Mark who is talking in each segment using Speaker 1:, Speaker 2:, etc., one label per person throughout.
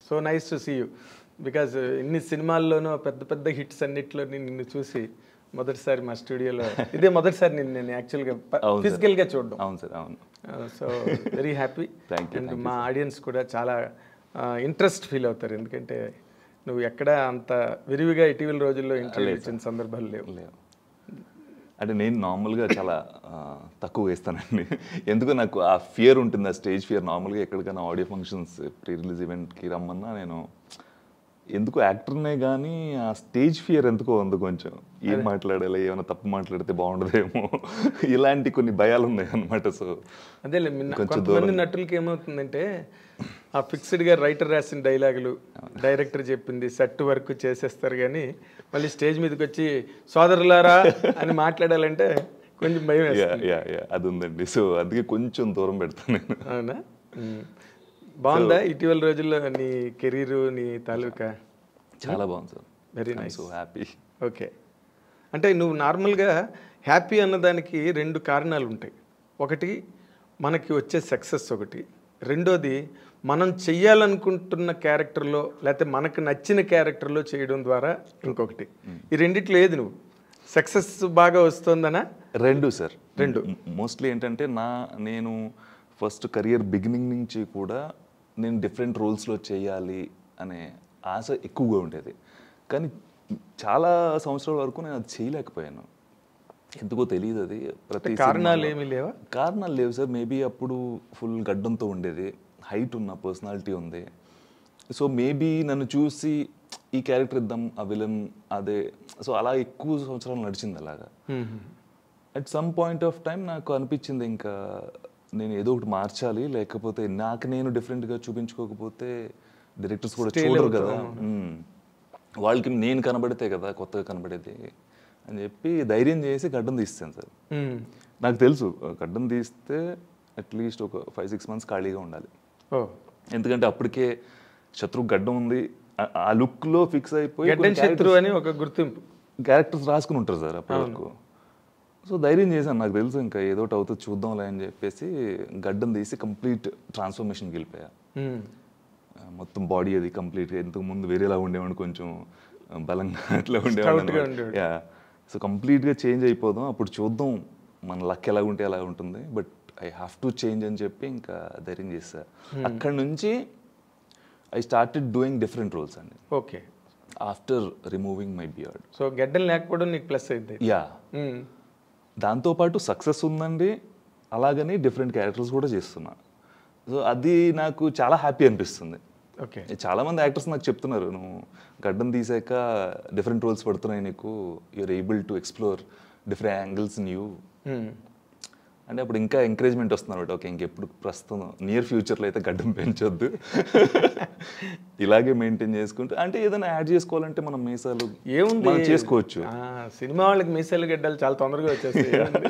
Speaker 1: So nice to see you because ఇన్ని సినిమాల్లోనూ పెద్ద పెద్ద హిట్స్ అన్నిట్లో నిన్ను చూసి మొదటిసారి మా స్టూడియోలో ఇదే మొదటిసారి నేను నేను యాక్చువల్గా
Speaker 2: అవును సార్.
Speaker 1: ఫిజికల్గా చూడడం
Speaker 2: అవును సార్ అవును
Speaker 1: so very happy
Speaker 2: Thank you,
Speaker 1: and
Speaker 2: thank you,
Speaker 1: మా ఆడియన్స్ కూడా చాలా ఇంట్రెస్ట్ ఫీల్ అవుతారు ఎందుకంటే నువ్వు ఎక్కడ అంత విరివిగా ఇటీవల రోజుల్లో ఇంటర్వ్యూ ఇచ్చిన సందర్భాలు లేవు
Speaker 2: లేవు అంటే నేను నార్మల్గా చాలా ఆ, తక్కువ వేస్తానండి ఎందుకు నాకు ఆ ఫియర్ ఉంటుంది ఆ స్టేజ్ ఫియర్ నార్మల్గా ఎక్కడికైనా ఆడియో ఫంక్షన్స్ ప్రీ రిలీజ్ ఈవెంట్కి రమ్మన్నా నేను ఎందుకు యాక్టర్నే కానీ ఆ స్టేజ్ ఫియర్ ఎందుకో ఉంది కొంచెం ఏం మాట్లాడాలి ఏమైనా తప్పు మాట్లాడితే బాగుండదేమో ఇలాంటి కొన్ని భయాలు ఉన్నాయి అనమాట సో
Speaker 1: అదేలే మిన్న-
Speaker 2: కొంచెం
Speaker 1: కొంతమంది నటులకి ఏమవుతుందంటే ఆ ఫిక్స్డ్గా రైటర్ రాసిన డైలాగులు డైరెక్టర్ చెప్పింది సెట్ వర్క్ చేసేస్తారు కానీ మళ్ళీ స్టేజ్ మీదకి వచ్చి సోదరులారా అని మాట్లాడాలంటే కొంచెం భయం
Speaker 2: యా
Speaker 1: వేస్తుంది
Speaker 2: యా యా అది ఉందండి సో అందుకే కొంచెం దూరం పెడతాను నేను
Speaker 1: అవునా మ్మ్. బాగుందా ఇటీవల రోజుల్లో నీ కెరీర్ నీ తాలూకా
Speaker 2: చాలా బాగుంది sir
Speaker 1: very nice
Speaker 2: so happy
Speaker 1: okay అంటే నువ్వు నార్మల్గా హ్యాపీ అన్నదానికి రెండు కారణాలు ఉంటాయి ఒకటి మనకి వచ్చే సక్సెస్ ఒకటి రెండోది మనం చెయ్యాలనుకుంటున్న క్యారెక్టర్లో లేకపోతే మనకు నచ్చిన క్యారెక్టర్లో చేయడం ద్వారా ఇంకొకటి ఈ రెండిట్లో ఏది నువ్వు సక్సెస్ బాగా వస్తుందనా
Speaker 2: రెండు సార్
Speaker 1: రెండు.
Speaker 2: మోస్ట్లీ ఏంటంటే నా నేను ఫస్ట్ కెరియర్ బిగినింగ్ నుంచి కూడా నేను డిఫరెంట్ రోల్స్లో చేయాలి అనే ఆశ ఎక్కువగా ఉండేది కానీ చాలా సంవత్సరాల వరకు నేను అది చేయలేకపోయాను ఎందుకో తెలియదు అది ప్రతి
Speaker 1: కారణాలు
Speaker 2: సినిమాలో.
Speaker 1: ఏమీ లేవా
Speaker 2: కారణాలు లేవు సార్ మేబీ అప్పుడు ఫుల్ గడ్డంతో ఉండేది హైట్ ఉన్న పర్సనాలిటీ ఉంది సో మేబీ నన్ను చూసి ఈ క్యారెక్టర్ ఇద్దాం ఆ విలన్ అదే సో అలా ఎక్కువ సంవత్సరాలు నడిచింది అలాగా at some point of time నాకు అనిపించింది ఇంకా నేను ఏదో ఒకటి మార్చాలి లేకపోతే నాకు నేను డిఫరెంట్గా చూపించుకోకపోతే డైరెక్టర్స్ కూడా చూడరు కదా మ్మ్. వాళ్ళకి నేను కనబడితే కదా కొత్తగా కనబడేది అని చెప్పి ధైర్యం చేసి గడ్డం తీస్తాను సార్
Speaker 1: మ్మ్.
Speaker 2: నాకు తెలుసు గడ్డం తీస్తే అట్లీస్ట్ ఒక ఫైవ్ సిక్స్ మంత్స్ ఖాళీగా ఉండాలి
Speaker 1: ఓ
Speaker 2: ఎందుకంటే అప్పటికే శత్రు గడ్డం ఉంది ఆ- ఆ లుక్లో ఫిక్స్ అయిపోయి
Speaker 1: గడ్డన్ శత్రు అని ఒక గుర్తింపు
Speaker 2: క్యారెక్టర్స్ రాసుకుని ఉంటారు సార్ అప్పటి వరకు సో ధైర్యం చేశాను నాకు తెలుసు ఇంకా ఏదో ఒకటి అవుతుంది చూద్దాంలే అని చెప్పేసి గడ్డం తీసి కంప్లీట్ ట్రాన్స్ఫర్మేషన్కి వెళ్ళిపోయా
Speaker 1: మ్మ్.
Speaker 2: ఆ, మొత్తం బాడీ అది కంప్లీట్గా ఇంతకు ముందు వేరేలా ఉండేవాడిని కొంచెం ఆ, బలంగా అట్లా
Speaker 1: Stout గా
Speaker 2: ఉండేవాడిని
Speaker 1: ఉండేవాడు.
Speaker 2: యా సో కంప్లీట్గా చేంజ్ అయిపోదాం అప్పుడు చూద్దాం మన లక్ ఎలా ఉంటే అలా ఉంటుంది but I have to change అని చెప్పి ఇంకా ధైర్యం చేశా అక్కడి నుంచి I started doing different roles అండి
Speaker 1: okay
Speaker 2: after removing my beard
Speaker 1: so గడ్డలు లేకపోవడం నీకు ప్లస్ అయింది
Speaker 2: యా
Speaker 1: మ్మ్.
Speaker 2: దాంతోపాటు సక్సెస్ ఉందండి అలాగని డిఫరెంట్ క్యారెక్టర్స్ కూడా చేస్తున్నా సో అది నాకు చాలా హ్యాపీ అనిపిస్తుంది
Speaker 1: ఓకే
Speaker 2: చాలా మంది యాక్టర్స్ నాకు చెప్తున్నారు నువ్వు గడ్డం తీసాక డిఫరెంట్ రోల్స్ పడుతున్నాయి నీకు you are able to explore different angles in you
Speaker 1: hmm.
Speaker 2: అంటే అప్పుడు ఇంకా ఎంకరేజ్మెంట్ వస్తుంది అనమాట ఓకే ఇంకెప్పుడు ప్రస్తుతం నియర్ ఫ్యూచర్లో అయితే గడ్డం పెంచొద్దు ఇలాగే మెయింటైన్ చేసుకుంటూ అంటే ఏదైనా యాడ్ చేసుకోవాలంటే మనం మీసాలు
Speaker 1: ఏముంది
Speaker 2: మనం చేసుకోవచ్చు
Speaker 1: ఆ, సినిమా వాళ్ళకి మీసాలు గడ్డలు చాలా తొందరగా వచ్చేస్తాయి ఏముంది?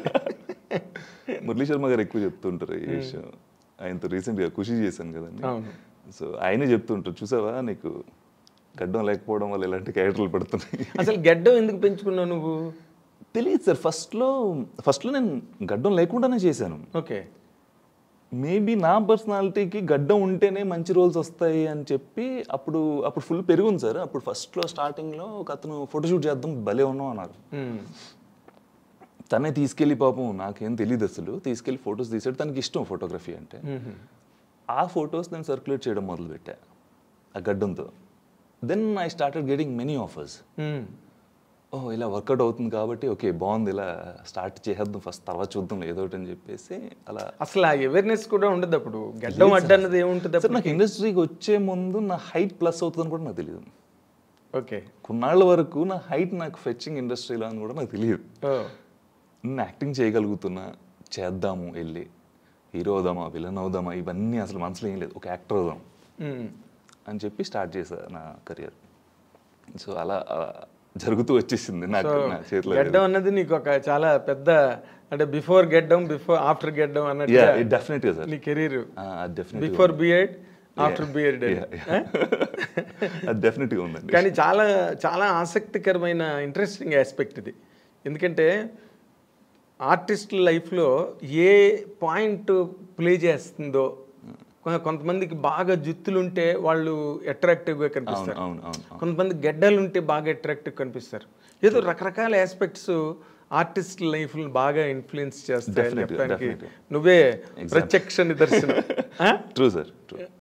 Speaker 2: మురళీ శర్మ గారు ఎక్కువ చెప్తుంటారు ఈ విషయం ఆయనతో రీసెంట్గా ఖుషి చేశాను కదండి
Speaker 1: అవును
Speaker 2: సో ఆయనే చెప్తుంటారు చూసావా నీకు గడ్డం లేకపోవడం వల్ల ఇలాంటి క్యారెక్టర్లు పడుతున్నాయి
Speaker 1: అసలు గడ్డం ఎందుకు పెంచుకున్నావు నువ్వు
Speaker 2: తెలియదు సార్ ఫస్ట్లో ఫస్ట్లో నేను గడ్డం లేకుండానే చేశాను
Speaker 1: ఓకే
Speaker 2: మేబీ నా పర్సనాలిటీకి గడ్డం ఉంటేనే మంచి రోల్స్ వస్తాయి అని చెప్పి అప్పుడు అప్పుడు ఫుల్ పెరుగుంది సార్ అప్పుడు ఫస్ట్లో స్టార్టింగ్లో ఒక అతను ఫోటోషూట్ చేద్దాం భలే ఉన్నాం అన్నారు
Speaker 1: మ్మ్.
Speaker 2: తనే తీసుకెళ్ళి పాపం నాకేం తెలియదు అసలు తీసుకెళ్ళి ఫొటోస్ తీసాడు తనకి ఇష్టం ఫోటోగ్రఫీ అంటే
Speaker 1: మ్మ్.
Speaker 2: ఆ ఫొటోస్ నేను సర్క్యులేట్ చేయడం మొదలుపెట్టా ఆ గడ్డంతో then I started getting many offers
Speaker 1: hmm.
Speaker 2: ఓ ఇలా వర్కౌట్ అవుతుంది కాబట్టి ఓకే బాగుంది ఇలా స్టార్ట్ చేసేద్దాం ఫస్ట్ తర్వాత చూద్దాం ఏదో ఒకటి అని చెప్పేసి అలా
Speaker 1: అసలు ఆ అవేర్నెస్ కూడా ఉండదు అప్పుడు గడ్డం అడ్డ అన్నది ఏముంటుంది
Speaker 2: సార్
Speaker 1: అప్పుడు
Speaker 2: నాకు ఇండస్ట్రీకి వచ్చే ముందు నా హైట్ ప్లస్ అవుతుందని కూడా నాకు తెలియదు
Speaker 1: ఓకే
Speaker 2: కొన్నాళ్ళ వరకు నా హైట్ నాకు ఫెచ్చింగ్ ఇండస్ట్రీలో అని కూడా నాకు తెలియదు
Speaker 1: ఓ
Speaker 2: నేను యాక్టింగ్ చేయగలుగుతున్నా చేద్దాము వెళ్ళి హీరో అవుదామా విలన్ అవుదామా ఇవన్నీ అసలు మనసులో ఏం లేదు ఒక యాక్టర్ అవుదాం
Speaker 1: మ్మ్.
Speaker 2: అని చెప్పి స్టార్ట్ చేశా నా కెరియర్ సో అలా అలా జరుగుతూ వచ్చేసింది నాకు నా చేతిలో
Speaker 1: గడ్డం అన్నది నీకు ఒక చాలా పెద్ద అంటే బిఫోర్ గెడ్డం బిఫోర్ ఆఫ్టర్ గెడ్డం
Speaker 2: యా
Speaker 1: అన్నట్టు
Speaker 2: డెఫినెట్గా సార్
Speaker 1: నీ career
Speaker 2: definite
Speaker 1: before B Ed after B Ed
Speaker 2: అది డెఫినెట్గా ఉందండి
Speaker 1: కానీ చాలా చాలా ఆసక్తికరమైన ఇంట్రెస్టింగ్ ఆస్పెక్ట్ ఇది ఎందుకంటే ఆర్టిస్ట్ లైఫ్లో ఏ పాయింట్ ప్లే చేస్తుందో కొ- కొంతమందికి బాగా జుత్తులుంటే వాళ్ళు అట్రాక్టివ్గా
Speaker 2: అవును
Speaker 1: కనిపిస్తారు
Speaker 2: అవును అవును అవును.
Speaker 1: కొంతమంది గెడ్డలు ఉంటే బాగా అట్రాక్టివ్ కనిపిస్తారు ఏదో రకరకాల ఆస్పెక్ట్స్ ఆర్టిస్ట్ లైఫ్ బాగా ఇన్ఫ్లుయెన్స్ చేస్తాయని
Speaker 2: Definitely,
Speaker 1: చెప్పడానికి
Speaker 2: definitely.
Speaker 1: నువ్వే ప్రత్యక్ష నిదర్శనం ఆ?
Speaker 2: True sir true